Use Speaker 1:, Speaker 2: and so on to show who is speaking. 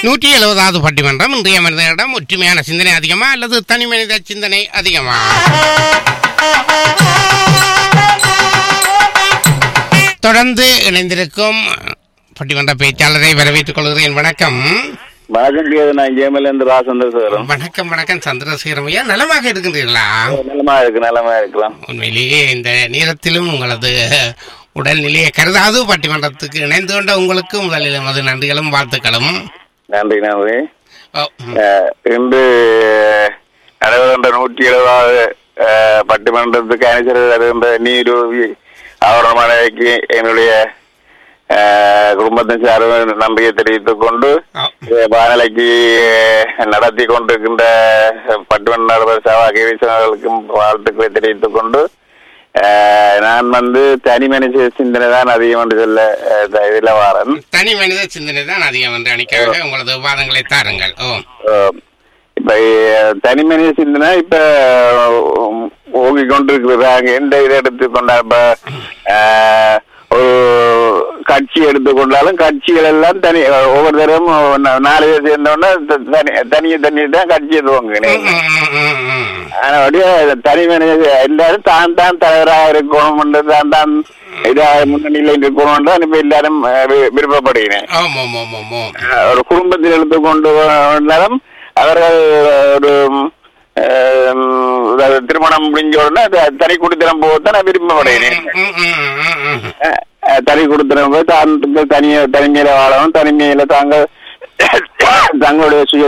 Speaker 1: நூற்றி எழுபதாவது பட்டிமன்றம் இன்றைய மனிதனிடம் ஒற்றுமையான சிந்தனை அதிகமா அல்லது தனி மனித சிந்தனை அதிகமா தொடர்ந்து இணைந்திருக்கும் பட்டிமன்ற பேச்சாளரை வரவேற்றுக் கொள்கிறேன் வணக்கம்
Speaker 2: வணக்கம் கேது நான் ஜேமல இருந்து ராசந்திரசேகரம்
Speaker 1: வணக்கம் வணக்கம் சந்திரசேகரம் ஐயா நலமாக இருக்கின்றீர்களா
Speaker 2: நலமா இருக்கு நலமா இருக்கலாம்
Speaker 1: உண்மையிலேயே இந்த நேரத்திலும் உங்களது உடல்நிலையை கருதாது பட்டிமன்றத்துக்கு இணைந்து கொண்ட உங்களுக்கு முதலில் எமது நன்றிகளும் வாழ்த்துக்களும்
Speaker 2: நன்றி நன்றி
Speaker 1: ஓ, ம்.
Speaker 2: அஹ், இன்று நடைபெறுகின்ற நூற்றி எழுபதாவது அஹ், பட்டிமன்றத்துக்கு அனுசரித்து வருகின்ற நீரூவி ஆவரணமனைக்கு என்னுடைய அஹ், குடும்பத்தின் சார்பில் நன்றியை தெரிவித்துக் கொண்டு
Speaker 1: ஓ,
Speaker 2: அஹ், வானிலைக்கு அஹ், நடத்தி கொண்டிருக்கின்ற பட்டிமன்ற நடுவர் சபா கேவீசர்களுக்கும் வாழ்த்துக்களை தெரிவித்துக் கொண்டு அஹ், நான் வந்து தனி மனித சிந்தனை தான் அதிகம் என்று சொல்ல அஹ், இதில் வாரன்
Speaker 1: தனி மனித சிந்தனை தான் அதிகம் என்று அணிக்காக உங்களது வாதங்களை தாருங்கள் ஓ
Speaker 2: அஹ் இப்ப அஹ், தனி மனித சிந்தனை இப்ப உம், ஓங்கிக் கொண்டிருக்கிறாங்க எந்த இதை எடுத்துக்கொண்டா இப்ப அஹ், ஒரு கட்சி எடுத்துக்கொண்டாலும் கட்சிகள் எல்லாம் தனி ஒவ்வொரு தரம் நாலு பேர் சேர்ந்தோன்னா தனி தனியை தனி தான் கட்சியை துவங்கினேன்
Speaker 1: ம், ம், ம், ம்.
Speaker 2: அதனுடைய தனி மனித எல்லாரும் தான் தான் தலைவராக இருக்கணும் தான் தான் இதாக முன்னணியில் இருக்கணும் தான் இப்ப எல்லாரும் அஹ், வி- விருப்பப்படுகிறேன்
Speaker 1: ஓம் ஓம் ஓம் ஓம் ஓம்
Speaker 2: ஒரு குடும்பத்தில் எடுத்துக்கொண்டு வந்தாலும் அவர்கள் ஒரு ஆம், அதாவது திருமணம் முடிஞ்ச உடனே த- தனி குடித்தனம் போகத்தான் நான் விருப்பப்படுகிறேன்
Speaker 1: ம், ம், ம், ம், ம்.
Speaker 2: அஹ், அஹ், தனி குடித்தனம் போய் தான் தனிய தனிமையில வாழணும் தனிமையில தாங்கள் தங்களுடைய சுய